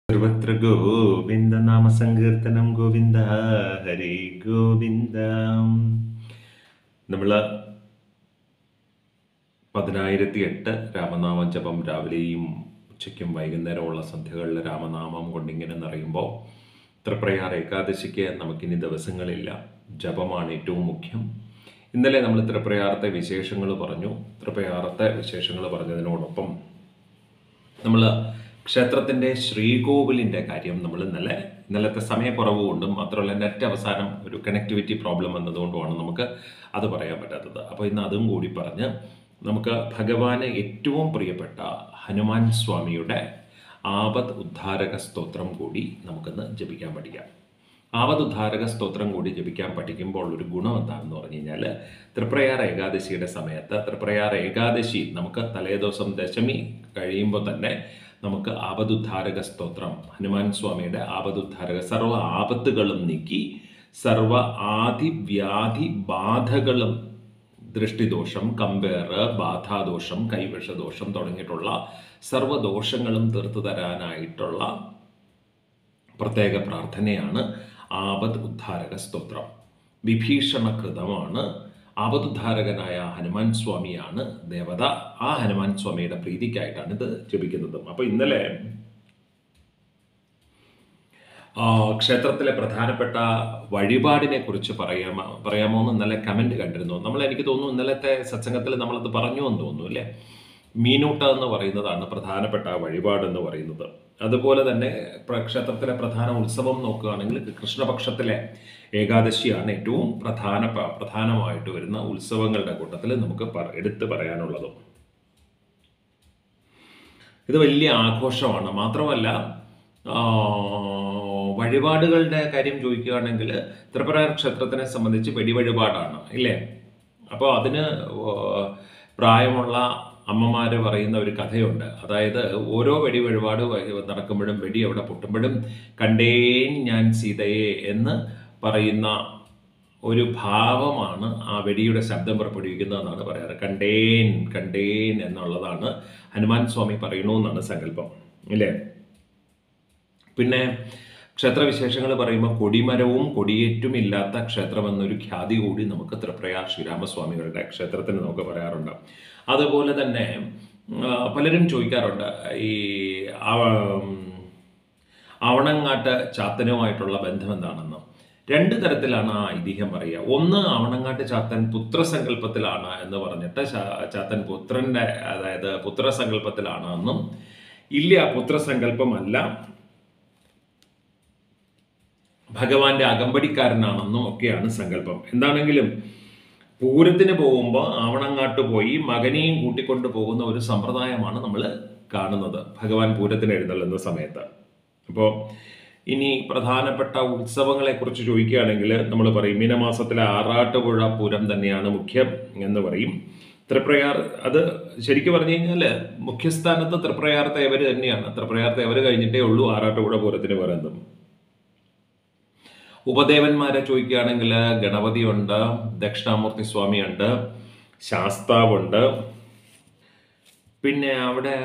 സർവത്ര ഗോവിന്ദ നാമ സങ്കീർത്തനം ഗോവിന്ദ ഹരി ഗോവിന്ദ നമ്മൾ പതിനായിരത്തി എട്ട് രാമനാമ ജപം രാവിലെയും ഉച്ചയ്ക്കും വൈകുന്നേരമുള്ള സന്ധ്യകളിൽ രാമനാമം കൊണ്ടിങ്ങനെ നിറയുമ്പോൾ തൃപ്രയാർ ഏകാദശിക്ക് നമുക്കിനി ദിവസങ്ങളില്ല ജപമാണ് ഏറ്റവും മുഖ്യം ഇന്നലെ നമ്മൾ തൃപ്രയാറത്തെ വിശേഷങ്ങൾ പറഞ്ഞു തൃപ്രയാറത്തെ വിശേഷങ്ങൾ പറഞ്ഞതിനോടൊപ്പം നമ്മൾ ക്ഷേത്രത്തിൻ്റെ ശ്രീകോവിലിൻ്റെ കാര്യം നമ്മൾ ഇന്നലെ ഇന്നലത്തെ സമയക്കുറവ് കൊണ്ടും മാത്രമല്ല നെറ്റ് അവസാനം ഒരു കണക്ടിവിറ്റി പ്രോബ്ലം വന്നതുകൊണ്ടുമാണ് നമുക്ക് അത് പറയാൻ പറ്റാത്തത് അപ്പോൾ ഇന്ന് അതും കൂടി പറഞ്ഞ് നമുക്ക് ഭഗവാന് ഏറ്റവും പ്രിയപ്പെട്ട ഹനുമാൻ സ്വാമിയുടെ ആപത് ഉദ്ധാരക സ്തോത്രം കൂടി നമുക്കിന്ന് ജപിക്കാൻ പഠിക്കാം ആപത് ഉദ്ധാരക സ്തോത്രം കൂടി ജപിക്കാൻ പഠിക്കുമ്പോൾ ഒരു ഗുണം എന്താണെന്ന് പറഞ്ഞു കഴിഞ്ഞാൽ തൃപ്രയാർ ഏകാദശിയുടെ സമയത്ത് തൃപ്രയാർ ഏകാദശി നമുക്ക് തലേദിവസം ദശമി കഴിയുമ്പോൾ തന്നെ നമുക്ക് ആപതുദ്ധാരക സ്തോത്രം ഹനുമാൻ സ്വാമിയുടെ ആപതുദ്ധാരക സർവ്വ ആപത്തുകളും നീക്കി സർവ ആദി വ്യാധി ബാധകളും ദൃഷ്ടിദോഷം കമ്പേറ് ബാധാദോഷം കൈവശദോഷം തുടങ്ങിയിട്ടുള്ള സർവ്വദോഷങ്ങളും തീർത്തു തരാനായിട്ടുള്ള പ്രത്യേക പ്രാർത്ഥനയാണ് ആപത് ഉദ്ധാരക സ്തോത്രം വിഭീഷണകൃതമാണ് ആപതുദ്ധാരകനായ ഹനുമാൻ സ്വാമിയാണ് ദേവത ആ ഹനുമാൻ സ്വാമിയുടെ പ്രീതിക്കായിട്ടാണ് ഇത് ജപിക്കുന്നത് അപ്പോൾ ഇന്നലെ ആ, ക്ഷേത്രത്തിലെ പ്രധാനപ്പെട്ട വഴിപാടിനെ കുറിച്ച് പറയാമോ പറയാമോ എന്ന് ഇന്നലെ കമന്റ് കണ്ടിരുന്നു നമ്മൾ എനിക്ക് തോന്നുന്നു ഇന്നലത്തെ സത്സംഗത്തിൽ നമ്മളത് പറഞ്ഞു എന്ന് തോന്നുന്നു അല്ലേ മീനൂട്ട എന്ന് പറയുന്നതാണ് പ്രധാനപ്പെട്ട വഴിപാട് എന്ന് പറയുന്നത് അതുപോലെ തന്നെ പ്ര- ക്ഷേത്രത്തിലെ പ്രധാന ഉത്സവം നോക്കുകയാണെങ്കിൽ കൃഷ്ണപക്ഷത്തിലെ ഏകാദശിയാണ് ഏറ്റവും പ്രധാന പ്രധാനമായിട്ട് വരുന്ന ഉത്സവങ്ങളുടെ കൂട്ടത്തിൽ നമുക്ക് പ- എടുത്തു പറയാനുള്ളതും ഇത് വലിയ ആഘോഷമാണ് മാത്രമല്ല ആ, വഴിപാടുകളുടെ കാര്യം ചോദിക്കുകയാണെങ്കിൽ ത്രിപുരാർ ക്ഷേത്രത്തിനെ സംബന്ധിച്ച് വെടിവഴിപാടാണ് ഇല്ലേ അപ്പോൾ അതിന് ഓ, പ്രായമുള്ള അമ്മമാർ പറയുന്ന ഒരു കഥയുണ്ട് അതായത് ഓരോ വെടി വഴിപാട് വ- നടക്കുമ്പോഴും വെടി അവിടെ പൊട്ടുമ്പോഴും കണ്ടേൻ ഞാൻ സീതയെ എന്ന് പറയുന്ന ഒരു ഭാവമാണ് ആ വെടിയുടെ ശബ്ദം പുറപ്പെടുവിക്കുന്നതെന്നാണ് പറയാറ് കണ്ടേൻ കണ്ടേൻ എന്നുള്ളതാണ് ഹനുമാൻ സ്വാമി പറയണമെന്നാണ് സങ്കല്പം ഇല്ലേ പിന്നെ ക്ഷേത്രവിശേഷങ്ങൾ പറയുമ്പോൾ കൊടിമരവും കൊടിയേറ്റും ഇല്ലാത്ത ക്ഷേത്രം എന്നൊരു ഖ്യാതി കൂടി നമുക്ക് തൃപ്രയാർ ശ്രീരാമസ്വാമികളുടെ ക്ഷേത്രത്തിന് നമുക്ക് പറയാറുണ്ട് അതുപോലെ തന്നെ ആ, പലരും ചോദിക്കാറുണ്ട് ഈ ആ- ആവണങ്ങാട്ട് ചാത്തനുമായിട്ടുള്ള ബന്ധം എന്താണെന്ന് രണ്ട് തരത്തിലാണ് ആ ഐതിഹ്യം പറയുക ഒന്ന് ആവണങ്ങാട്ട് ചാത്തൻ പുത്രസങ്കല്പത്തിലാണ് എന്ന് പറഞ്ഞിട്ട് ചാ- ചാത്തൻ പുത്രന്റെ അതായത് പുത്രസങ്കല്പത്തിലാണ് എന്നും ഇല്ല പുത്രസങ്കല്പമല്ല ഭഗവാന്റെ അകമ്പടിക്കാരനാണെന്നും ഒക്കെയാണ് സങ്കല്പം എന്താണെങ്കിലും പൂരത്തിന് പോകുമ്പോൾ ആവണങ്ങാട്ട് പോയി മകനെയും കൂട്ടിക്കൊണ്ട് പോകുന്ന ഒരു സമ്പ്രദായമാണ് നമ്മൾ കാണുന്നത് ഭഗവാൻ പൂരത്തിന് എഴുന്നള്ളുന്ന സമയത്ത് അപ്പോൾ ഇനി പ്രധാനപ്പെട്ട ഉത്സവങ്ങളെ കുറിച്ച് ചോദിക്കുകയാണെങ്കിൽ നമ്മൾ പറയും മീനമാസത്തിലെ ആറാട്ടുപുഴ പൂരം തന്നെയാണ് മുഖ്യം എന്ന് പറയും തൃപ്രയാർ അത് ശരിക്കും പറഞ്ഞു കഴിഞ്ഞാൽ മുഖ്യസ്ഥാനത്ത് തൃപ്രയാർ തേവർ തന്നെയാണ് തൃപ്രയാർ തേവർ കഴിഞ്ഞിട്ടേ ഉള്ളൂ ആറാട്ടുപുഴ പൂരത്തിന് പറയുന്നത് ഉപദേവന്മാരെ ചോദിക്കുകയാണെങ്കിൽ ഗണപതിയുണ്ട് ദക്ഷിണാമൂർത്തി സ്വാമിയുണ്ട് ശാസ്താവുണ്ട് പിന്നെ അവിടെ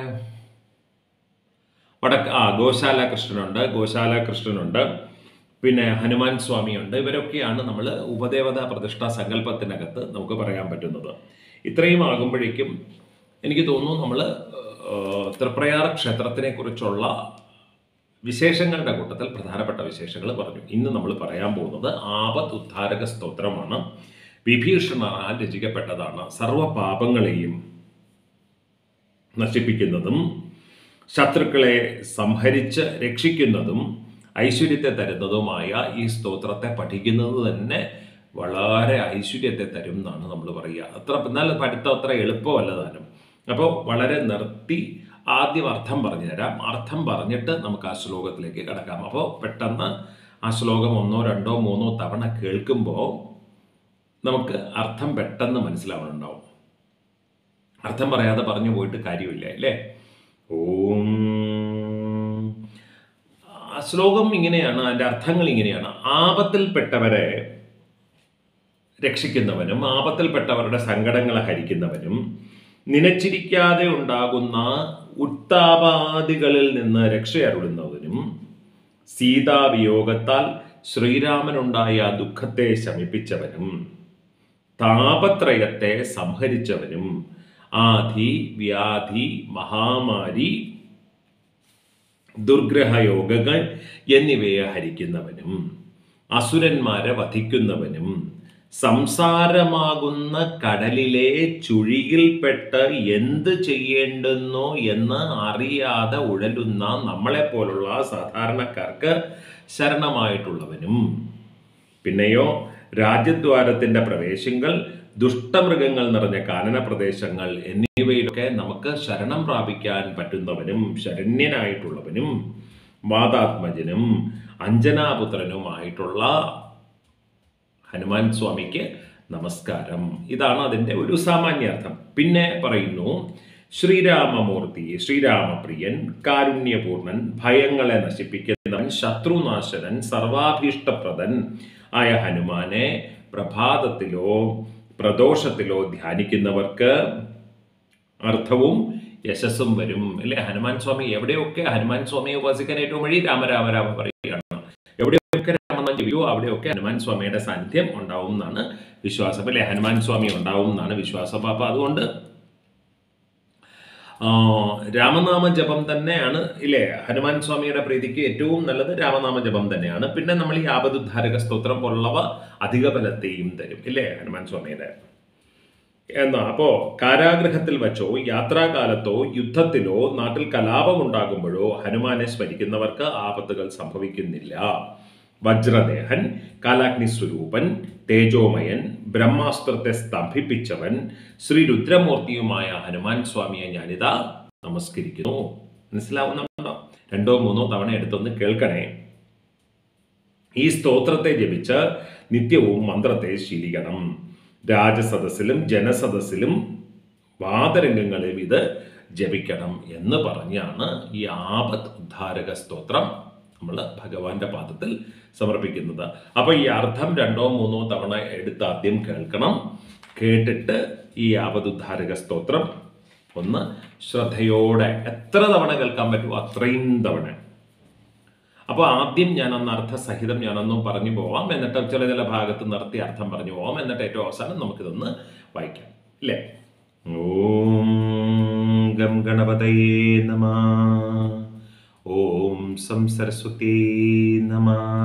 വടക്ക് ആ ഗോശാല കൃഷ്ണനുണ്ട് ഗോശാല കൃഷ്ണനുണ്ട് പിന്നെ ഹനുമാൻ സ്വാമിയുണ്ട് ഇവരൊക്കെയാണ് നമ്മൾ ഉപദേവതാ പ്രതിഷ്ഠാ സങ്കല്പത്തിനകത്ത് നമുക്ക് പറയാൻ പറ്റുന്നത് ഇത്രയും ആകുമ്പോഴേക്കും എനിക്ക് തോന്നുന്നു നമ്മൾ തൃപ്രയാർ ക്ഷേത്രത്തിനെ കുറിച്ചുള്ള വിശേഷങ്ങളുടെ കൂട്ടത്തിൽ പ്രധാനപ്പെട്ട വിശേഷങ്ങൾ പറഞ്ഞു ഇന്ന് നമ്മൾ പറയാൻ പോകുന്നത് ആപത് ഉദ്ധാരക സ്തോത്രമാണ് വിഭീഷണനാൽ രചിക്കപ്പെട്ടതാണ് സർവ പാപങ്ങളെയും നശിപ്പിക്കുന്നതും ശത്രുക്കളെ സംഹരിച്ച് രക്ഷിക്കുന്നതും ഐശ്വര്യത്തെ തരുന്നതുമായ ഈ സ്തോത്രത്തെ പഠിക്കുന്നത് തന്നെ വളരെ ഐശ്വര്യത്തെ തരും എന്നാണ് നമ്മൾ പറയുക അത്ര എന്നാൽ പഠിത്തം അത്ര എളുപ്പമല്ല താനും അപ്പോൾ വളരെ നിർത്തി ആദ്യം അർത്ഥം പറഞ്ഞു തരാം അർത്ഥം പറഞ്ഞിട്ട് നമുക്ക് ആ ശ്ലോകത്തിലേക്ക് കിടക്കാം അപ്പോൾ പെട്ടെന്ന് ആ ശ്ലോകം ഒന്നോ രണ്ടോ മൂന്നോ തവണ കേൾക്കുമ്പോൾ നമുക്ക് അർത്ഥം പെട്ടെന്ന് മനസ്സിലാവുന്നുണ്ടാവും അർത്ഥം പറയാതെ പറഞ്ഞു പോയിട്ട് കാര്യമില്ല അല്ലേ ഓം ആ ശ്ലോകം ഇങ്ങനെയാണ് അതിൻ്റെ അർത്ഥങ്ങൾ ഇങ്ങനെയാണ് ആപത്തിൽപ്പെട്ടവരെ രക്ഷിക്കുന്നവനും ആപത്തിൽപ്പെട്ടവരുടെ സങ്കടങ്ങളെ ഹരിക്കുന്നവനും നനച്ചിരിക്കാതെ ഉണ്ടാകുന്ന ഉത്താപാദികളിൽ നിന്ന് രക്ഷയരുളുന്നവനും സീതാവിയോഗത്താൽ ശ്രീരാമനുണ്ടായ ദുഃഖത്തെ ശമിപ്പിച്ചവനും താപത്രയത്തെ സംഹരിച്ചവനും ആധി വ്യാധി മഹാമാരി ദുർഗ്രഹയോഗങ്ങൾ എന്നിവയെ ഹരിക്കുന്നവനും അസുരന്മാരെ വധിക്കുന്നവനും സംസാരമാകുന്ന കടലിലെ ചുഴിയിൽപ്പെട്ട് എന്ത് ചെയ്യേണ്ടുന്നോ എന്ന് അറിയാതെ ഉഴലുന്ന നമ്മളെപ്പോലുള്ള സാധാരണക്കാർക്ക് ശരണമായിട്ടുള്ളവനും പിന്നെയോ രാജ്യദ്വാരത്തിന്റെ പ്രവേശങ്ങൾ ദുഷ്ടമൃഗങ്ങൾ നിറഞ്ഞ കാനന പ്രദേശങ്ങൾ എന്നിവയിലൊക്കെ നമുക്ക് ശരണം പ്രാപിക്കാൻ പറ്റുന്നവനും ശരണ്യനായിട്ടുള്ളവനും വാദാത്മജനും അഞ്ജനാപുത്രനുമായിട്ടുള്ള ഹനുമാൻ സ്വാമിക്ക് നമസ്കാരം ഇതാണ് അതിൻ്റെ ഒരു സാമാന്യാർത്ഥം പിന്നെ പറയുന്നു ശ്രീരാമമൂർത്തി ശ്രീരാമപ്രിയൻ കാരുണ്യപൂർണൻ ഭയങ്ങളെ നശിപ്പിക്കുന്നവൻ ശത്രുനാശനൻ സർവാഭീഷ്ടപ്രദൻ ആയ ഹനുമാനെ പ്രഭാതത്തിലോ പ്രദോഷത്തിലോ ധ്യാനിക്കുന്നവർക്ക് അർത്ഥവും യശസ്സും വരും അല്ലെ ഹനുമാൻ സ്വാമി എവിടെയൊക്കെ ഹനുമാൻ സ്വാമിയെ ഉപാസിക്കാൻ ഏറ്റവും വഴി രാമരാമ രാമ പറയുകയാണ് എവിടെയൊക്കെ രാമനാം ജപിയോ അവിടെയൊക്കെ ഹനുമാൻ സ്വാമിയുടെ സാന്നിധ്യം ഉണ്ടാവും എന്നാണ് വിശ്വാസം അല്ലെ ഹനുമാൻ സ്വാമി ഉണ്ടാവും എന്നാണ് വിശ്വാസം അപ്പൊ അതുകൊണ്ട് ആ, രാമനാമ ജപം തന്നെയാണ് ഇല്ലേ ഹനുമാൻ സ്വാമിയുടെ പ്രീതിക്ക് ഏറ്റവും നല്ലത് രാമനാമ ജപം തന്നെയാണ് പിന്നെ നമ്മൾ ഈ ആപതുദ്ധാരക സ്തോത്രം പോലുള്ളവ അധിക ഫലത്തെയും തരും ഇല്ലേ ഹനുമാൻ സ്വാമിയുടെ എന്നാ അപ്പോ കാരാഗൃഹത്തിൽ വച്ചോ യാത്രാകാലത്തോ യുദ്ധത്തിലോ നാട്ടിൽ കലാപമുണ്ടാകുമ്പോഴോ ഹനുമാനെ സ്മരിക്കുന്നവർക്ക് ആപത്തുകൾ സംഭവിക്കുന്നില്ല വജ്രദേഹൻ കാലാഗ്നി സ്വരൂപൻ തേജോമയൻ ബ്രഹ്മാസ്ത്രത്തെ സ്തംഭിപ്പിച്ചവൻ ശ്രീ രുദ്രമൂർത്തിയുമായ ഹനുമാൻ സ്വാമിയെ ഞാനിതാ നമസ്കരിക്കുന്നു മനസ്സിലാവുന്നുണ്ടോ രണ്ടോ മൂന്നോ തവണ എടുത്തൊന്ന് കേൾക്കണേ ഈ സ്തോത്രത്തെ ജപിച്ച് നിത്യവും മന്ത്രത്തെ ശീലിക്കണം രാജസദസ്സിലും ജനസദസ്സിലും വാദരംഗങ്ങളിലും ഇത് ജപിക്കണം എന്ന് പറഞ്ഞാണ് ഈ ആപത് ഉദ്ധാരക സ്തോത്രം നമ്മൾ ഭഗവാന്റെ പാദത്തിൽ സമർപ്പിക്കുന്നത് അപ്പൊ ഈ അർത്ഥം രണ്ടോ മൂന്നോ തവണ എടുത്ത് ആദ്യം കേൾക്കണം കേട്ടിട്ട് ഈ ആപതുദ്ധാരക സ്തോത്രം ഒന്ന് ശ്രദ്ധയോടെ എത്ര തവണ കേൾക്കാൻ പറ്റുമോ അത്രയും തവണ അപ്പോൾ ആദ്യം ഞാൻ അന്ന് അർത്ഥസഹിതം ഞാനൊന്ന് പറഞ്ഞു പോവാം എന്നിട്ട് ചില ചില ഭാഗത്ത് നിർത്തി അർത്ഥം പറഞ്ഞു പോവാം എന്നിട്ട് ഏറ്റവും അവസാനം നമുക്കിതൊന്ന് വായിക്കാം ഇല്ലേ ഓം ഗം ഗണപതയേ നമ ഓം സം സരസ്വതീ നമ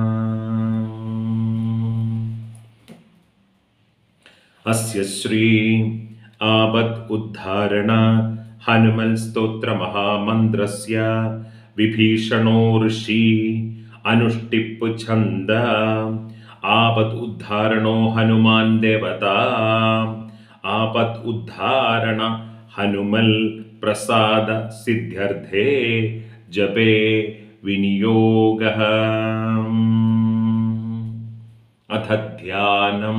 അസ്യ ശ്രീ ആപത് ഉദ്ധാരണ ഹനുമൽ സ്തോത്ര മഹാമന്ത്രസ്യ വിഭീഷണോ ഋഷി അനുഷ്ടിപ്പു ഛന്ദ ആപത് ഉദ്ധാരണോ ഹനുമാൻ ദേവത ആപത് ഉദ്ധാരണ ഹനുമൽ പ്രസാദ സിദ്ധ്യർത്ഥേ ജപേ വിനിയോഗ അഥ ധ്യാനം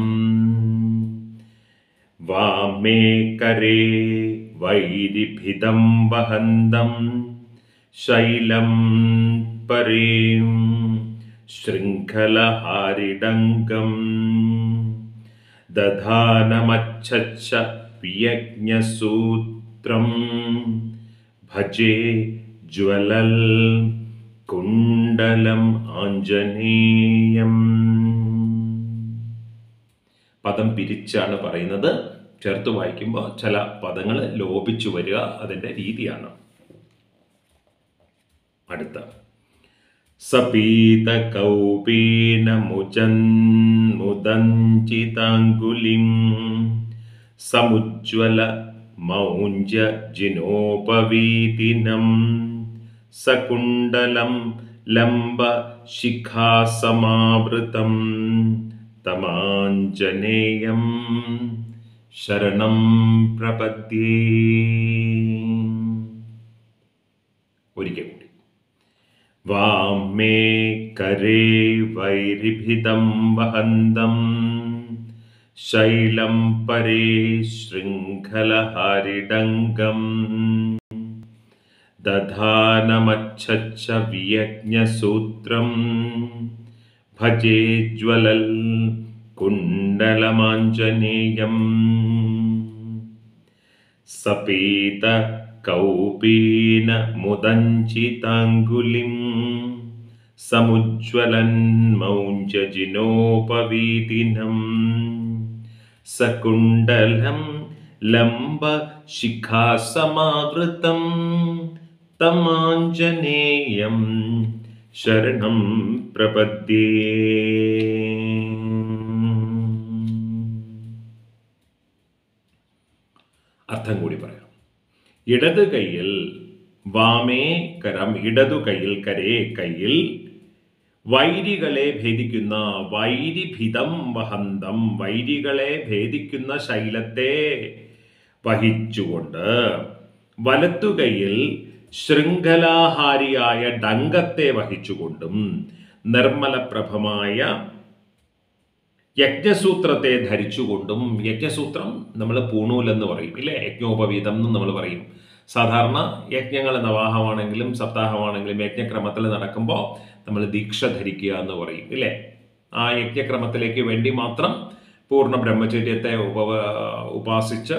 വാമേ കരേ വൈരിഭിദം വഹന്തം ശൈലം പരേം ശൃംഖലഹാരിഡങ്കം ദധാനമച്ഛ വിയജ്ഞസൂത്രം ഭജേ ജ്വലൽ കുണ്ടലം ആഞ്ജനേയം പദം പിരിച്ചാണ് പറയുന്നത് ചേർത്ത് വായിക്കുമ്പോൾ ചില പദങ്ങൾ ലോപിച്ചു വരിക അതിൻ്റെ രീതിയാണ് അടുത്ത സപീത കൗപീന മുചൻ മുദഞ്ചിതാങ്കുലിം സമുജ്വല മൗഞ്ച ജിനോപവീതിനം സകുണ്ടലം ലംബ ശിഖാസമാവൃതം തമാഞ്ജനേയം ശരണം പ്രപദ്യേ ഒരിക്കൽ കൂടി വാമേ കരേ വൈരിഭിദം വഹന്തം ശൈലം പരേ ശൃംഖലഹാരിഡംഗം ദധാനമച്ഛ വിയജ്ഞസൂത്രം ഭജേ ജ്വലൽ കുണ്ടലമാഞ്ജനേയം സപീത കൗപീന മുദഞ്ചിതാങ്കുലിം സമുജ്വലൻ മൗഞ്ചജിനോപവീതിനം സകുണ്ടലം ലംബ ശിഖാസമാവൃതം തമാഞ്ജനേയം ശരണം പ്രപദ്യേ അർത്ഥം കൂടി പറയാം ഇടത് കൈയിൽ വാമേ കരം ഇടതു കൈയിൽ കരേ കൈയിൽ വൈരികളെ ഭേദിക്കുന്ന വൈരിഭിതം വഹന്തം വൈരികളെ ഭേദിക്കുന്ന ശൈലത്തെ വഹിച്ചുകൊണ്ട് വലത്തുകൈയിൽ ശൃംഖലാഹാരിയായ ഡങ്കത്തെ വഹിച്ചുകൊണ്ടും നിർമ്മലപ്രഭമായ യജ്ഞസൂത്രത്തെ ധരിച്ചുകൊണ്ടും യജ്ഞസൂത്രം നമ്മൾ പൂണൂൽ എന്ന് പറയും ഇല്ലേ യജ്ഞോപവീതം എന്ന് നമ്മൾ പറയും സാധാരണ യജ്ഞങ്ങൾ നവാഹമാണെങ്കിലും സപ്താഹമാണെങ്കിലും യജ്ഞക്രമത്തിൽ നടക്കുമ്പോൾ നമ്മൾ ദീക്ഷ ധരിക്കുക എന്ന് പറയും ഇല്ലേ ആ യജ്ഞക്രമത്തിലേക്ക് വേണ്ടി മാത്രം പൂർണ്ണ ബ്രഹ്മചര്യത്തെ ഉപ ഉപാസിച്ച്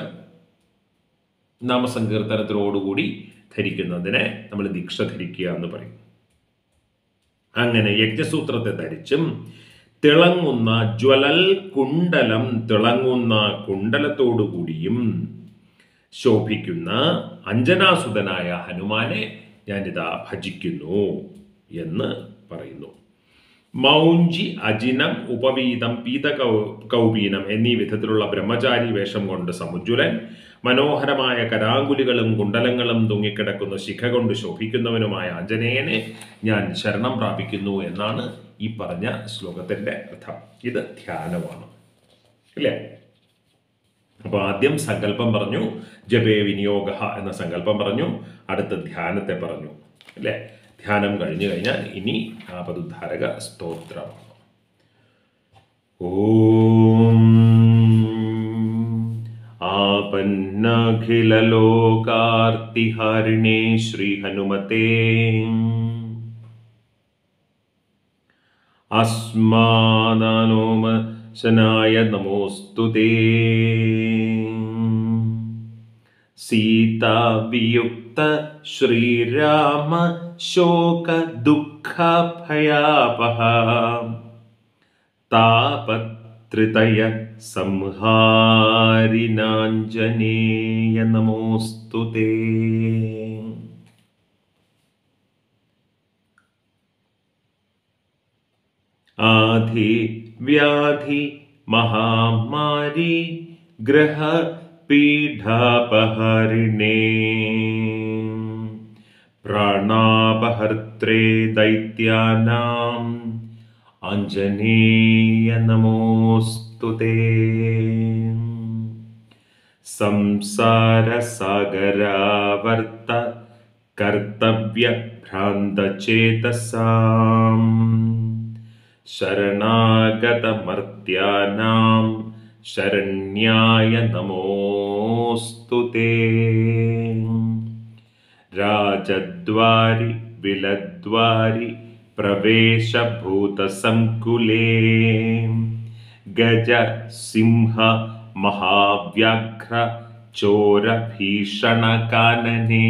നാമസങ്കീർത്തനത്തിനോടുകൂടി ധരിക്കുന്നതിനെ നമ്മൾ ദീക്ഷ ധരിക്കുക എന്ന് പറയും അങ്ങനെ യജ്ഞസൂത്രത്തെ ധരിച്ചും തിളങ്ങുന്ന ജ്വലൽ കുണ്ടലം തിളങ്ങുന്ന കുണ്ടലത്തോടുകൂടിയും ശോഭിക്കുന്ന അഞ്ജനാസുതനായ ഹനുമാനെ ഞാനിതാ ഭജിക്കുന്നു എന്ന് പറയുന്നു മൗഞ്ചി അജിനം ഉപവീതം പീത കൗപീനം എന്നീ വിധത്തിലുള്ള ബ്രഹ്മചാരി വേഷം കൊണ്ട് സമുജ്വലൻ മനോഹരമായ കരാങ്കുലികളും കുണ്ടലങ്ങളും തൂങ്ങിക്കിടക്കുന്ന ശിഖ കൊണ്ട് ശോഭിക്കുന്നവനുമായ ആഞ്ജനേയനെ ഞാൻ ശരണം പ്രാപിക്കുന്നു എന്നാണ് ഈ പറഞ്ഞ ശ്ലോകത്തിന്റെ അർത്ഥം ഇത് ധ്യാനമാണ് ഇല്ലേ അപ്പോൾ ആദ്യം സങ്കല്പം പറഞ്ഞു ജപേ വിനിയോഗ എന്ന സങ്കല്പം പറഞ്ഞു അടുത്ത ധ്യാനത്തെ പറഞ്ഞു അല്ലേ ധ്യാനം കഴിഞ്ഞു കഴിഞ്ഞാൽ ഇനി ആപതുദ്ധാരക സ്തോത്രമാണ് ഓം ആപന്നഖിലലോകാർത്തിഹാരിണേ ശ്രീ ഹനുമതേ अस्मादानोमशनाय नमोऽस्तु ते सीतावियुक्त श्रीराम शोकदुःखभयापः तापत्रितय संहारिणाञ्जनेय नमोऽस्तु ते ആധി വ്യാധി മഹാമാരി ഗ്രഹ പീഠാപഹരിണേ പ്രാണാപഹർത്രേ ദൈത്യാനാം ആഞ്ജനേയ നമോസ്തു സംസാരസാഗരാവർത്ത കർത്തവ്യ ഭ്രാന്തചേതസാം शरणागतमर्त्यानां शरण्याय नमोऽस्तु ते राजद्वारि विलद्वारि प्रवेशभूतसङ्कुले गज सिंह महाव्याघ्र चोरभीषणकानने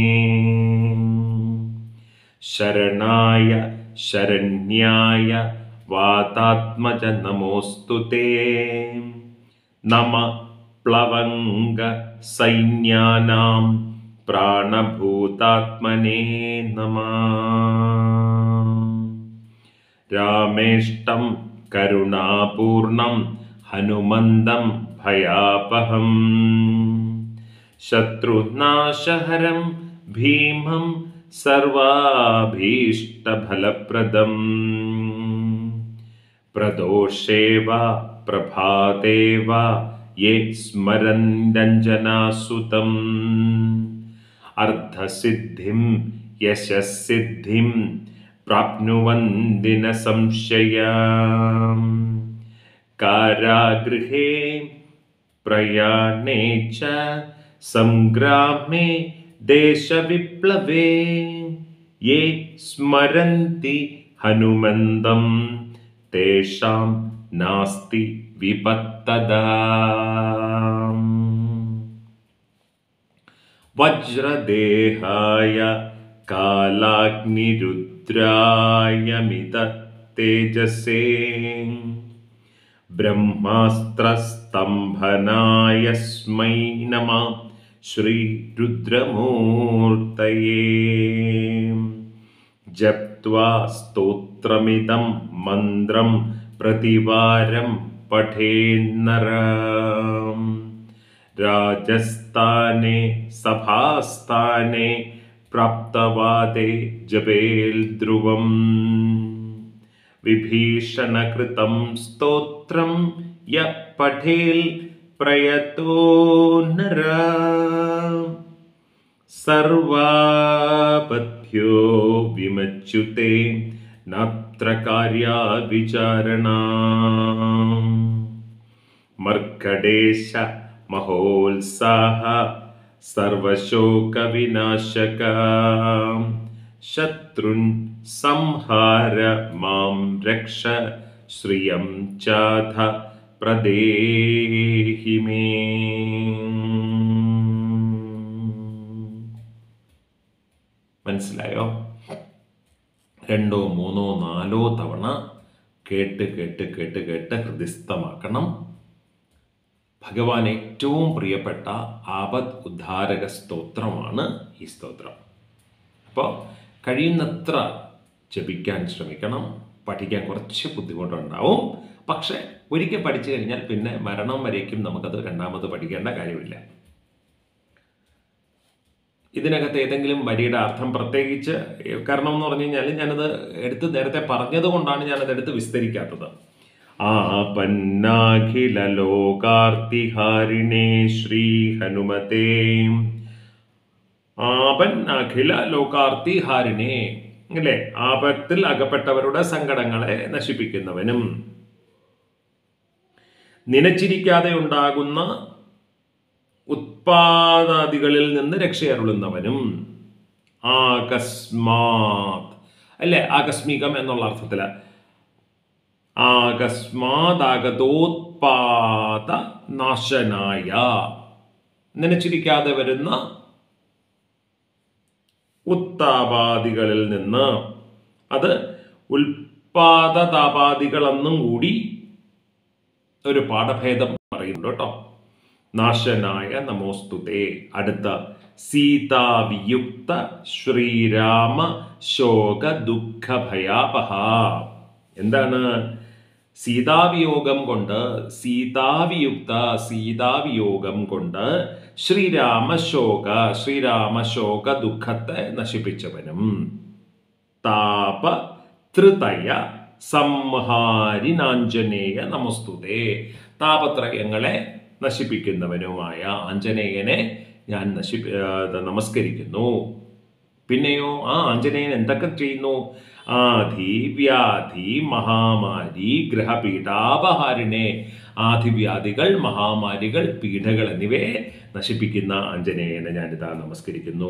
शरणाय शरण्याय वातात्मज नमोऽस्तु ते नम प्लवङ्गसैन्यानां प्राणभूतात्मने नमः रामेष्टं करुणापूर्णं हनुमन्दं भयापहम् शत्रुनाशहरं भीमं सर्वाभीष्टफलप्रदम् प्रदोषे वा प्रभाते वा ये स्मरन्त्यञ्जनासुतम् अर्धसिद्धिं यशःसिद्धिं प्राप्नुवन्ति न संशया कारागृहे प्रयाणे च सङ्ग्रामे देशविप्लवे ये स्मरन्ति हनुमन्दम् तेषां नास्ति विपत्तदा വജ്രദേഹായ കാലാഗ്നിരുദ്രായ തേജസേ ബ്രഹ്മാസ്ത്രസ്തംഭനായസ്മൈ നമ ശ്രീരുദ്രമൂർത്തയേ ജപ്ത്വാ സ്തോത്രമിദം മന്ത്രം പ്രതിവാരം പഠേന്നര രാജസ്ഥാനെ സഭാസ്ഥാനെ പ്രാപ്തവാദേ ജപേൽ ധ്രുവം വിഭീഷണകൃതം സ്തോത്രം യ പഠേൽ പ്രയതോ നര സർവാപഥ്യോ വിമച്യുത്തെ നാത്ര കാര്യാ വിചാരണ മർക്കടേശ മഹോത്സാഹ സർവശോകവിനാശക ശത്രുൻ സംഹാര മാം രക്ഷ ശ്രിയം ചാധ പ്രദേഹി മേ മനസ്സിലായോ രണ്ടോ മൂന്നോ നാലോ തവണ കേട്ട് കേട്ട് കേട്ട് കേട്ട് ഹൃദിസ്ഥമാക്കണം ഭഗവാൻ ഏറ്റവും പ്രിയപ്പെട്ട ആപത് ഉദ്ധാരക സ്തോത്രമാണ് ഈ സ്തോത്രം അപ്പോൾ കഴിയുന്നത്ര ജപിക്കാൻ ശ്രമിക്കണം പഠിക്കാൻ കുറച്ച് ബുദ്ധിമുട്ടുണ്ടാവും പക്ഷെ ഒരിക്കൽ പഠിച്ചു കഴിഞ്ഞാൽ പിന്നെ മരണം വരേക്കും നമുക്കത് രണ്ടാമത് പഠിക്കേണ്ട കാര്യമില്ല ഇതിനകത്ത് ഏതെങ്കിലും വരിയുടെ അർത്ഥം പ്രത്യേകിച്ച് കാരണം എന്ന് പറഞ്ഞു കഴിഞ്ഞാൽ ഞാനത് എടുത്ത് നേരത്തെ പറഞ്ഞത് കൊണ്ടാണ് ഞാനത് എടുത്ത് വിസ്തരിക്കാത്തത് ആപന്നാഖില ലോകാർത്തിഹാരിണേ ശ്രീ ഹനുമതേ ആപൻ അഖില ലോകാർത്തിഹാരിണേ അല്ലേ ആപത്തിൽ അകപ്പെട്ടവരുടെ സങ്കടങ്ങളെ നശിപ്പിക്കുന്നവനും നനച്ചിരിക്കാതെ ഉണ്ടാകുന്ന ഉത്പാദാദികളിൽ നിന്ന് രക്ഷയരുളുന്നവനും ആകസ്മാത് അല്ലേ ആകസ്മികം എന്നുള്ള അർത്ഥത്തില് ആകസ്മാതാഗതോത്പാദ നാശനായ നനച്ചിരിക്കാതെ വരുന്ന ഉത്താപാദികളിൽ നിന്ന് അത് ഉൽപാദതാപാദികളെന്നും കൂടി ഒരു പാഠഭേദം പറയുന്നുണ്ട് കേട്ടോ നാശനായ നമോസ്തുതേ അടുത്ത സീതാവിയുക്ത ശ്രീരാമ ശോക ദുഃഖ ഭയാപഹ എന്താണ് സീതാവിയോഗം കൊണ്ട് സീതാവിയുക്ത സീതാവിയോഗം കൊണ്ട് ശ്രീരാമശോക ശ്രീരാമശോക ദുഃഖത്തെ നശിപ്പിച്ചവനും താപ ത്രിതയ സംഹാരിനാഞ്ജനേയ നമസ്തുതേ താപത്രയങ്ങളെ നശിപ്പിക്കുന്നവനുമായ ആഞ്ജനേയനെ ഞാൻ നശിപ്പി ആ, നമസ്കരിക്കുന്നു പിന്നെയോ ആ ആഞ്ജനേയൻ എന്തൊക്കെ ചെയ്യുന്നു ആധി വ്യാധി മഹാമാരി ഗ്രഹപീഠാപഹാരിനെ ആധിവ്യാധികൾ മഹാമാരികൾ പീഠകൾ എന്നിവയെ നശിപ്പിക്കുന്ന ആഞ്ജനേയനെ ഞാനിതാ നമസ്കരിക്കുന്നു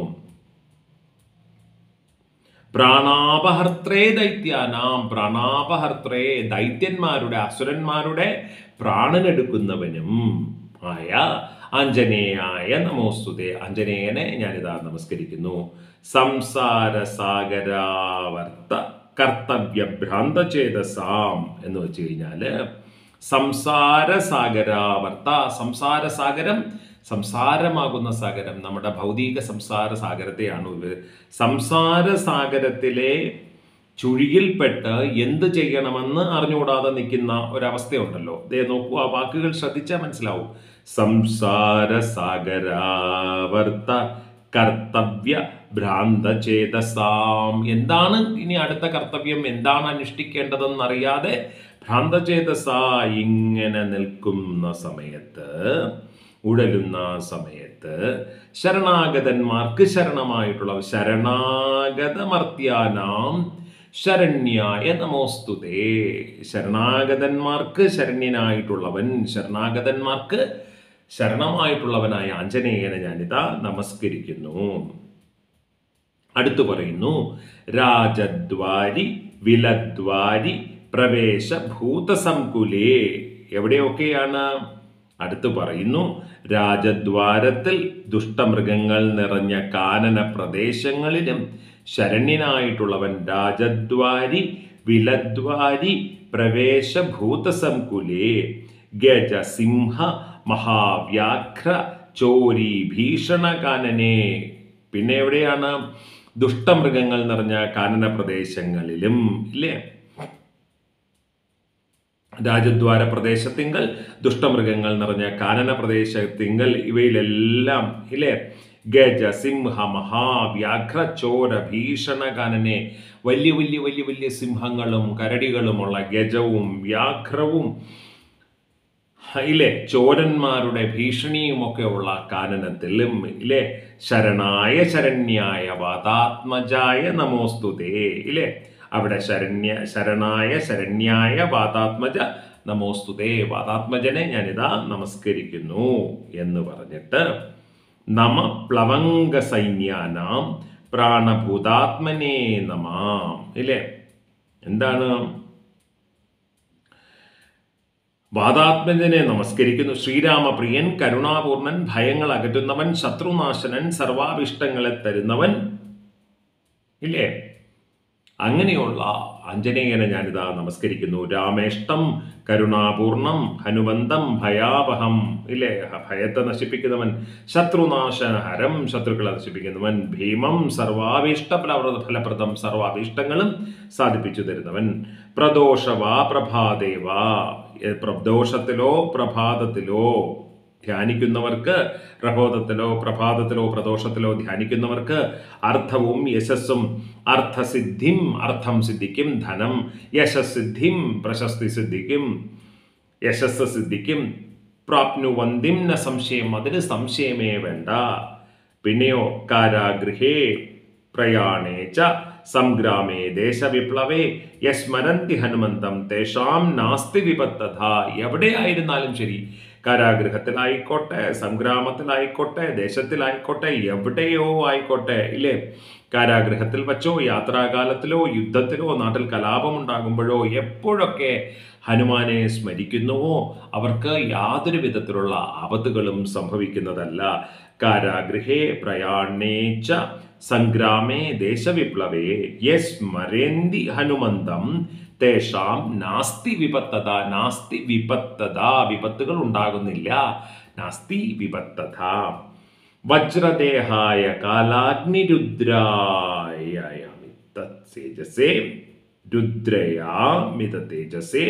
പ്രാണാപഹർത്രേ ദൈത്യാനാം പ്രാണാപഹർത്രേ ദൈത്യന്മാരുടെ അസുരന്മാരുടെ പ്രാണനെടുക്കുന്നവനും ആയ ആഞ്ജനേയായ നമോസ്തുതേ ആഞ്ജനേയനെ ഞാനിതാ നമസ്കരിക്കുന്നു സംസാര സാഗരാവർത്ത കർത്തവ്യ ഭ്രാന്തചേതസാം എന്ന് വെച്ച് കഴിഞ്ഞാല് സംസാര സാഗരാവർത്ത സംസാര സാഗരം സംസാരമാകുന്ന സാഗരം നമ്മുടെ ഭൗതിക സംസാര സാഗരത്തെയാണ് ഇത് സംസാര സാഗരത്തിലെ ചുഴിയിൽപ്പെട്ട് എന്ത് ചെയ്യണമെന്ന് അറിഞ്ഞുകൂടാതെ നിൽക്കുന്ന ഒരവസ്ഥയുണ്ടല്ലോ ദേ നോക്കൂ ആ വാക്കുകൾ ശ്രദ്ധിച്ചാൽ മനസ്സിലാവും സംസാര സാഗരാവർത്ത കർത്തവ്യ ഭ്രാന്തചേതസാം എന്താണ് ഇനി അടുത്ത കർത്തവ്യം എന്താണ് അനുഷ്ഠിക്കേണ്ടതെന്ന് അറിയാതെ ഭ്രാന്തചേതസ ഇങ്ങനെ നിൽക്കുന്ന സമയത്ത് ഉഴലുന്ന സമയത്ത് ശരണാഗതന്മാർക്ക് ശരണമായിട്ടുള്ള ശരണാഗതമർത്യാനാം ശരണ്യായ നമോസ്തുതേ ശരണാഗതന്മാർക്ക് ശരണ്യനായിട്ടുള്ളവൻ ശരണാഗതന്മാർക്ക് ശരണമായിട്ടുള്ളവനായ ആഞ്ജനേയനെ ഞാനിതാ നമസ്കരിക്കുന്നു അടുത്തു പറയുന്നു രാജദ്വാരി വിലദ്വാരി പ്രവേശ ഭൂതസംകുലേ എവിടെയൊക്കെയാണ് അടുത്ത് പറയുന്നു രാജദ്വാരത്തിൽ ദുഷ്ടമൃഗങ്ങൾ നിറഞ്ഞ കാനന പ്രദേശങ്ങളിലും ശരണ്യനായിട്ടുള്ളവൻ രാജദ്വാരി വിലദ്വാരി പ്രവേശഭൂതസംകുലേ ഗജ സിംഹ മഹാവ്യാഘ്ര ചോരി ഭീഷണകാനനെ പിന്നെ എവിടെയാണ് ദുഷ്ടമൃഗങ്ങൾ നിറഞ്ഞ കാനന പ്രദേശങ്ങളിലും ഇല്ലേ രാജദ്വാര പ്രദേശത്തിങ്കൽ ദുഷ്ടമൃഗങ്ങൾ നിറഞ്ഞ കാനന പ്രദേശത്തിങ്കൽ ഇവയിലെല്ലാം ഇല്ലേ ഗജ സിംഹ മഹാവ്യാഘ്ര ചോര ഭീഷണകാനനെ വലിയ വലിയ വലിയ വലിയ സിംഹങ്ങളും കരടികളുമുള്ള ഗജവും വ്യാഘ്രവും ഇല്ലേ ചോരന്മാരുടെ ഭീഷണിയുമൊക്കെ ഉള്ള കാനനത്തിലും ഇല്ലേ ശരണായ ശരണ്യായ വാതാത്മജായ നമോസ്തുതേ ഇല്ലേ അവിടെ ശരണ്യ ശരണായ ശരണ്യായ വാതാത്മജ നമോസ്തുതേ വാതാത്മജനെ ഞാനിതാ നമസ്കരിക്കുന്നു എന്ന് പറഞ്ഞിട്ട് നമ പ്ലവംഗ സൈന്യാനാം പ്രാണഭൂതാത്മനേ നമാം ഇല്ലേ എന്താണ് വാദാത്മജനെ നമസ്കരിക്കുന്നു ശ്രീരാമപ്രിയൻ കരുണാപൂർണൻ ഭയങ്ങൾ അകറ്റുന്നവൻ ശത്രുനാശനൻ സർവാഭിഷ്ടങ്ങളെ തരുന്നവൻ ഇല്ലേ അങ്ങനെയുള്ള ആഞ്ജനേയനെ ഞാനിതാ നമസ്കരിക്കുന്നു രാമേഷ്ടം കരുണാപൂർണം ഹനുമന്തം ഭയാവഹം ഇല്ലേ ഭയത്തെ നശിപ്പിക്കുന്നവൻ ശത്രുനാശഹരം ശത്രുക്കളെ നശിപ്പിക്കുന്നവൻ ഭീമം സർവാഭീഷ്ട ഫലപ്രദം സർവാഭീഷ്ടങ്ങളും സാധിപ്പിച്ചു തരുന്നവൻ പ്രദോഷവാ പ്രഭാദേവാ പ്രദോഷത്തിലോ പ്രഭാതത്തിലോ ധ്യാനിക്കുന്നവർക്ക് പ്രബോധത്തിലോ പ്രഭാതത്തിലോ പ്രദോഷത്തിലോ ധ്യാനിക്കുന്നവർക്ക് അർത്ഥവും യശസ്സും അർത്ഥസിദ്ധിം അർത്ഥം സിദ്ധിക്കും ധനം യശസ്സിദ്ധിം പ്രശസ്തി സിദ്ധിക്കും യശസ് സിദ്ധിക്കും പ്രാപ്നുവന്തിം ന സംശയം അതിന് സംശയമേ വേണ്ട പിന്നെയോ കാരാഗൃഹേ പ്രയാണേ ച സംഗ്രാമേ ദേശവിപ്ലവേ യസ്മരന്തി ഹനുമന്തം തേഷാം നാസ്തി വിപത്തഥ എവിടെയായിരുന്നാലും ശരി കാരാഗൃഹത്തിലായിക്കോട്ടെ സംഗ്രാമത്തിലായിക്കോട്ടെ ദേശത്തിലായിക്കോട്ടെ എവിടെയോ ആയിക്കോട്ടെ ഇല്ലേ കാരാഗൃഹത്തിൽ വച്ചോ യാത്രാകാലത്തിലോ യുദ്ധത്തിലോ നാട്ടിൽ കലാപമുണ്ടാകുമ്പോഴോ എപ്പോഴൊക്കെ ഹനുമാനെ സ്മരിക്കുന്നുവോ അവർക്ക് യാതൊരു വിധത്തിലുള്ള ആപത്തുകളും സംഭവിക്കുന്നതല്ല കാരാഗൃഹേ പ്രയാണേച്ച സംഗ്രാമേ ദേശവിപ്ലവേ യസ്മരേന്തി ഹനുമന്തം തേഷാം നാസ്തി വിപത്തത നാസ്തി വിപത്തത വിപത്തുകൾ ഉണ്ടാകുന്നില്ല നാസ്തി വിപത്തത വജ്രദേഹായ കാലാഗ്നിരുദ്രായ രുദ്രയാമിത തേജസേ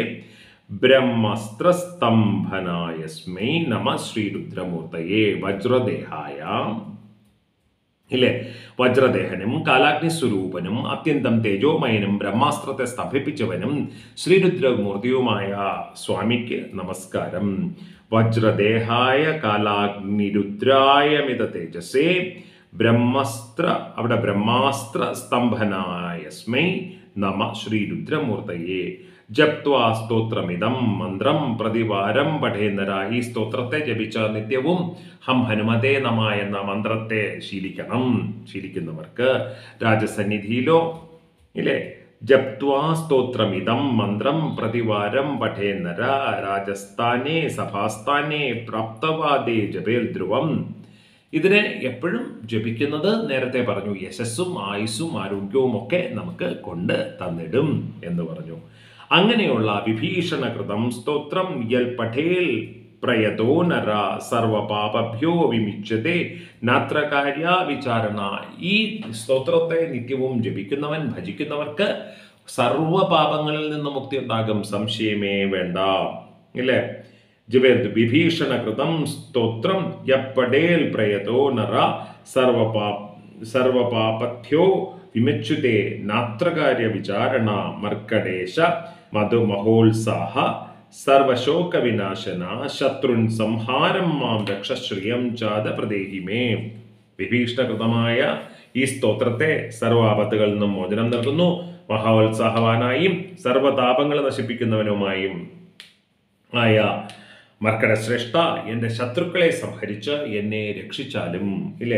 ബ്രഹ്മസ്ത്രസ്തംഭനായസ്മൈ നമ ശ്രീരുദ്രമൂർത്തയെ വജ്രദേഹായ ഇല്ലേ വജ്രദേഹനും കാലാഗ്നി സ്വരൂപനും അത്യന്തം തേജോമയനും ബ്രഹ്മാസ്ത്രത്തെ സ്തംഭിപ്പിച്ചവനും ശ്രീരുദ്രമൂർത്തിയുമായ സ്വാമിക്ക് നമസ്കാരം വജ്രദേഹായ കാലാഗ്നിരുദ്രായ മിത തേജസേ ബ്രഹ്മസ്ത്ര അവിടെ ബ്രഹ്മാസ്ത്ര സ്തംഭനായസ്മൈ നമ ശ്രീരുദ്രമൂർത്തയെ ജപ്ത്വാ സ്തോത്രമിതം മന്ത്രം പ്രതിവാരം പഠേന്നര ഈ സ്തോത്രത്തെ ജപിച്ച നിത്യവും ഹം ഹനുമതേ നമ എന്ന മന്ത്രത്തെ ശീലിക്കണം ശീലിക്കുന്നവർക്ക് രാജസന്നിധിയിലോ ഇല്ലേ ജപ്ത്വാ സ്തോത്രമിതം മന്ത്രം പ്രതിവാരം പഠേന്നര രാജസ്ഥാനെ സഭാസ്ഥാനെ പ്രാപ്തവാദേ ജപേൽ ധ്രുവം ഇതിനെ എപ്പോഴും ജപിക്കുന്നത് നേരത്തെ പറഞ്ഞു യശസ്സും ആയുസ്സും ആരോഗ്യവും ഒക്കെ നമുക്ക് കൊണ്ട് തന്നിടും എന്ന് പറഞ്ഞു അങ്ങനെയുള്ള വിഭീഷണകൃതം സ്തോത്രം യൽ പഠേൽ പ്രയതോ നര സർവപാപഭ്യോ വിമിച്ചതേ നാത്രകാര്യ വിചാരണ ഈ സ്തോത്രത്തെ നിത്യവും ജപിക്കുന്നവൻ ഭജിക്കുന്നവർക്ക് സർവപാപങ്ങളിൽ നിന്ന് മുക്തി ഉണ്ടാകും സംശയമേ വേണ്ട ഇല്ലേ ജവേത് വിഭീഷണകൃതം സ്തോത്രം യപ്പടേൽ പ്രയതോ നര സർവപാ സർവപാപഥ്യോ വിമച്യുതേ നാത്രകാര്യ വിചാരണ മർക്കടേശ മധുമഹോത്സാഹ സർവശോക വിനാശന ശത്രുൻ സംഹാരം മാം രക്ഷശ്രിയം ചാത പ്രദേഹിമേ വിഭീഷണകൃതമായ ഈ സ്തോത്രത്തെ സർവാപത്തുകളിൽ നിന്നും മോചനം നൽകുന്നു മഹോത്സാഹവാനായും സർവതാപങ്ങൾ നശിപ്പിക്കുന്നവനുമായും ആയ മർക്കട ശ്രേഷ്ഠ എൻ്റെ ശത്രുക്കളെ സംഹരിച്ച് എന്നെ രക്ഷിച്ചാലും ഇല്ലേ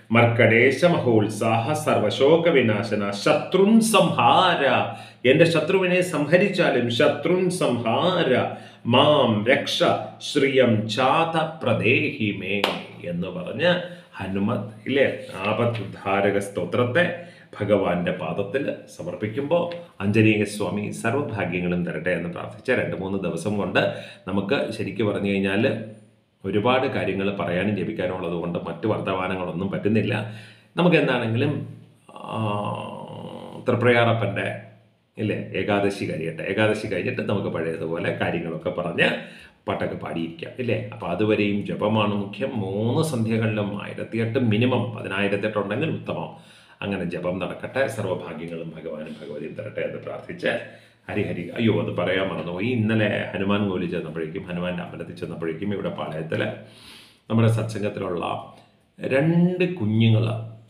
മർക്കടേശ മഹോത്സാഹ സർവശോക വിനാശന ശത്രുൻ സംഹാര എന്റെ ശത്രുവിനെ സംഹരിച്ചാലും ശത്രുൻ സംഹാര മാം രക്ഷ ശ്രിയം ചാത പ്രദേഹി മേ എന്ന് പറഞ്ഞ് ഹനുമത് ഇല്ലേ ആപദ്ധാരക സ്തോത്രത്തെ ഭഗവാന്റെ പാദത്തിൽ സമർപ്പിക്കുമ്പോൾ അഞ്ജനേയ സ്വാമി സർവ്വഭാഗ്യങ്ങളും തരട്ടെ എന്ന് പ്രാർത്ഥിച്ച രണ്ട് മൂന്ന് ദിവസം കൊണ്ട് നമുക്ക് ശരിക്കും പറഞ്ഞു കഴിഞ്ഞാൽ ഒരുപാട് കാര്യങ്ങൾ പറയാനും ജപിക്കാനും ഉള്ളത് കൊണ്ട് മറ്റു വർത്തമാനങ്ങളൊന്നും പറ്റുന്നില്ല നമുക്ക് എന്താണെങ്കിലും ആ, തൃപ്രയാറപ്പൻ്റെ ഇല്ലേ ഏകാദശി കഴിയട്ടെ ഏകാദശി കഴിഞ്ഞിട്ട് നമുക്ക് പഴയതുപോലെ കാര്യങ്ങളൊക്കെ പറഞ്ഞ് പാട്ടൊക്കെ പാടിയിരിക്കാം ഇല്ലേ അപ്പോൾ അതുവരെയും ജപമാണ് മുഖ്യം മൂന്ന് സന്ധ്യകളിലും ആയിരത്തിയെട്ട് മിനിമം പതിനായിരത്തെട്ട് ഉണ്ടെങ്കിൽ ഉത്തമം അങ്ങനെ ജപം നടക്കട്ടെ സർവ്വഭാഗ്യങ്ങളും ഭഗവാനും ഭഗവതിയും തരട്ടെ എന്ന് പ്രാർത്ഥിച്ച് ഹരി ഹരി അയ്യോ അത് പറയാൻ മറന്നുപോയി ഇന്നലെ ഹനുമാൻ കോലി ചെന്നപ്പോഴേക്കും ഹനുമാൻ്റെ അമ്പലത്തിൽ ചെന്നപ്പോഴേക്കും ഇവിടെ പാളയത്തിൽ നമ്മുടെ സത്സംഗത്തിലുള്ള രണ്ട് കുഞ്ഞുങ്ങൾ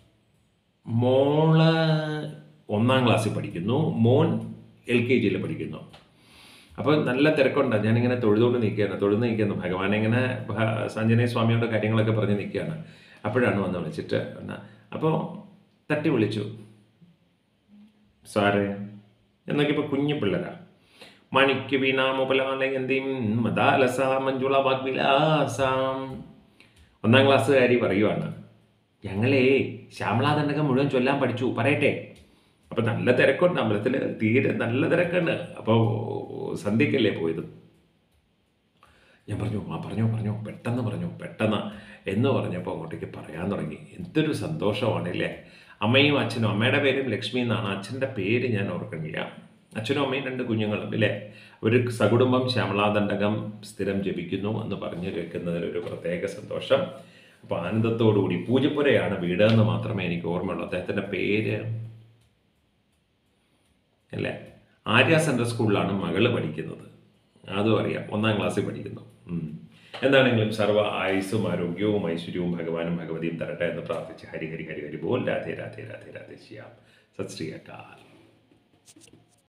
മോള് ഒന്നാം ക്ലാസ്സിൽ പഠിക്കുന്നു മോൻ എൽ കെ ജിയിൽ പഠിക്കുന്നു അപ്പോൾ നല്ല തിരക്കുണ്ട് ഞാനിങ്ങനെ തൊഴുതുകൊണ്ട് നിൽക്കുകയാണ് തൊഴുത് നിൽക്കുന്നു ഭഗവാനെ ഇങ്ങനെ ഭ- ആഞ്ജനേയ സ്വാമിയുടെ കാര്യങ്ങളൊക്കെ പറഞ്ഞ് നിൽക്കുകയാണ് അപ്പോഴാണ് വന്ന് വിളിച്ചിട്ട് എന്നാ അപ്പോൾ തട്ടി വിളിച്ചു സാറേ എന്നൊക്കെപ്പോൾ കുഞ്ഞു പിള്ളേരാ മണിക്ക് വീണാമുപലാലയന്തിയും മദാലസ മഞ്ജുള വാഗ്വിലാസാം ഒന്നാം ക്ലാസ്സുകാരി പറയുവാണ് ഞങ്ങളേ ശ്യാമളാദണ്ഡകം മുഴുവൻ ചൊല്ലാൻ പഠിച്ചു പറയട്ടെ അപ്പം നല്ല തിരക്കുണ്ട് അമ്പലത്തിൽ തീരെ നല്ല തിരക്കുണ്ട് അപ്പോൾ സന്ധ്യക്കല്ലേ പോയത് ഞാൻ പറഞ്ഞു ആ പറഞ്ഞോ പറഞ്ഞോ പെട്ടെന്ന് പറഞ്ഞു പെട്ടെന്ന് എന്ന് പറഞ്ഞപ്പോൾ അങ്ങോട്ടേക്ക് പറയാൻ തുടങ്ങി എന്തൊരു സന്തോഷമാണല്ലേ അമ്മയും അച്ഛനും അമ്മയുടെ പേരും ലക്ഷ്മി എന്നാണ് അച്ഛൻ്റെ പേര് ഞാൻ ഓർക്കണില്ല അച്ഛനും അമ്മയും രണ്ട് കുഞ്ഞുങ്ങളും ഇല്ലേ ഒരു സകുടുംബം ശ്യാമളാദണ്ഡകം സ്ഥിരം ജപിക്കുന്നു എന്ന് പറഞ്ഞു കേൾക്കുന്നതിൽ ഒരു പ്രത്യേക സന്തോഷം അപ്പോൾ ആനന്ദത്തോടുകൂടി പൂജപ്പുരയാണ് വീട് എന്ന് മാത്രമേ എനിക്ക് ഓർമ്മയുള്ളൂ അദ്ദേഹത്തിൻ്റെ പേര് അല്ലേ ആര്യ സെൻട്രൽ സ്കൂളിലാണ് മകള് പഠിക്കുന്നത് അതും അറിയാം ഒന്നാം ക്ലാസ്സിൽ പഠിക്കുന്നു ഉം. എന്താണെങ്കിലും സർവ്വ ആയുസ്സും ആരോഗ്യവും ഐശ്വര്യവും ഭഗവാനും ഭഗവതിയും തരട്ടെ എന്ന് പ്രാർത്ഥിച്ച് ഹരി ഹരി ഹരി ഹരി ബോൽ രാധേ രാധേ രാധേ രാധേ ശ്യാം സത് ശ്രീ അകാൽ